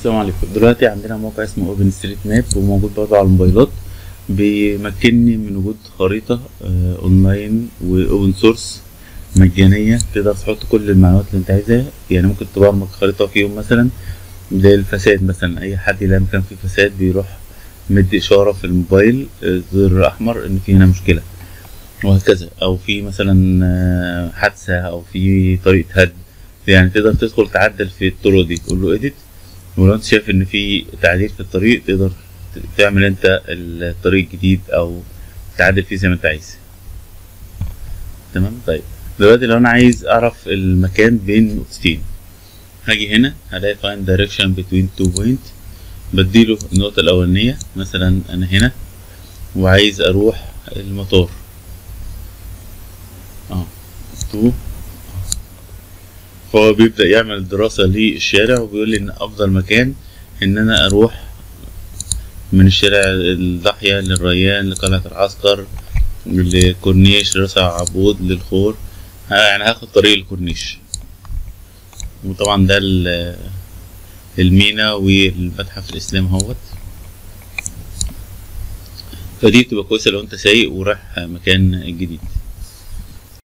السلام عليكم دلوقتي عندنا موقع اسمه اوبن ستريت ماب وموجود برضه على الموبايلات بيمكنني من وجود خريطة آه، اونلاين واوبن سورس مجانية تقدر تحط كل المعلومات اللي انت عايزها يعني ممكن تبرمج خريطة فيهم مثلا للفساد مثلا اي حد يلاقي مكان فيه فساد بيروح مدي اشارة في الموبايل آه، زر احمر ان في هنا مشكلة وهكذا او في مثلا آه، حادثة او في طريقة هد يعني تقدر تدخل تعدل في الطرق دي تقول له اديت ولو انت شايف ان في تعديل في الطريق تقدر ت- تعمل انت الطريق الجديد او تعدل فيه زي ما انت عايز تمام طيب دلوقتي لو انا عايز اعرف المكان بين نقطتين هاجي هنا هلاقي find direction between two point بديله النقطة الأولانية مثلا أنا هنا وعايز أروح المطار اه تو فهو بيبدأ يعمل دراسة للشارع وبيقول لي إن أفضل مكان إن أنا أروح من الشارع الضاحية للريان لقلعة العسكر لكورنيش راس عبود للخور ها- يعني هاخد طريق الكورنيش وطبعا ده ال- المينا والمتحف الإسلام اهوت فدي بتبقى كويسة لو أنت سايق ورايح مكان جديد